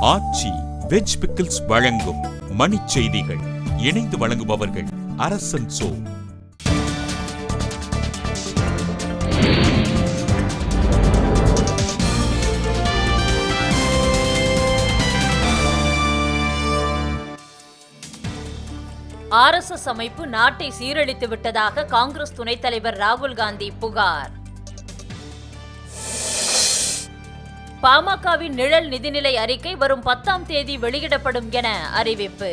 ஆச்சி veg pickles வழங்கும் மணிச் செய்திகள் இணைந்து வழங்குபவர்கள் அரசன் சோ ஆர்எஸ்எஸ் அமைப்பு நாட்டை சீரழித்து விட்டதாக காங்கிரஸ் துணைத் தலைவர் ராகுல் காந்தி புகார் பாமகவின் நிழல் நிதிநிலை அறிக்கை வரும் பத்தாம் தேதி வெளியிடப்படும் என அறிவிப்பு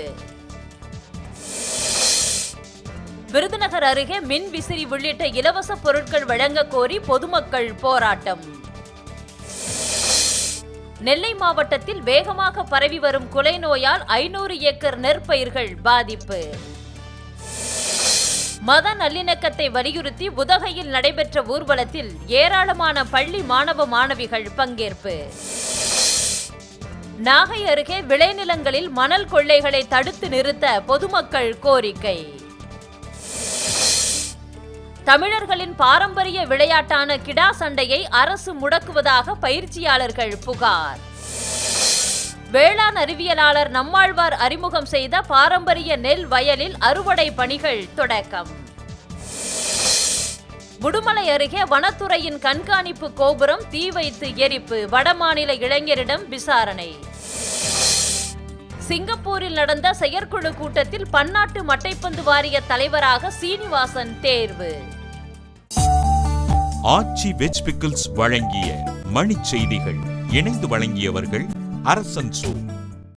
விருதுநகர் அருகே மின் விசிறி உள்ளிட்ட இலவச பொருட்கள் வழங்க கோரி பொதுமக்கள் போராட்டம் நெல்லை மாவட்டத்தில் வேகமாக பரவி வரும் குலை நோயால் ஐநூறு ஏக்கர் நெற்பயிர்கள் பாதிப்பு மத நல்லிணக்கத்தை வலியுறுத்தி உதகையில் நடைபெற்ற ஊர்வலத்தில் ஏராளமான பள்ளி மாணவ மாணவிகள் பங்கேற்பு நாகை அருகே விளைநிலங்களில் மணல் கொள்ளைகளை தடுத்து நிறுத்த பொதுமக்கள் கோரிக்கை தமிழர்களின் பாரம்பரிய விளையாட்டான கிடா சண்டையை அரசு முடக்குவதாக பயிற்சியாளர்கள் புகார் வேளாண் அறிவியலாளர் நம்மாழ்வார் அறிமுகம் செய்த பாரம்பரிய நெல் வயலில் அறுவடை பணிகள் தொடக்கம் உடுமலை அருகே வனத்துறையின் கண்காணிப்பு கோபுரம் தீ வைத்து எரிப்பு வடமாநில இளைஞரிடம் விசாரணை சிங்கப்பூரில் நடந்த செயற்குழு கூட்டத்தில் பன்னாட்டு மட்டைப்பந்து வாரிய தலைவராக சீனிவாசன் தேர்வு ஆச்சி வெஜ் பிக்கிள்ஸ் வழங்கிய மணிச் செய்திகள் இணைந்து வழங்கியவர்கள் அரசன் சோ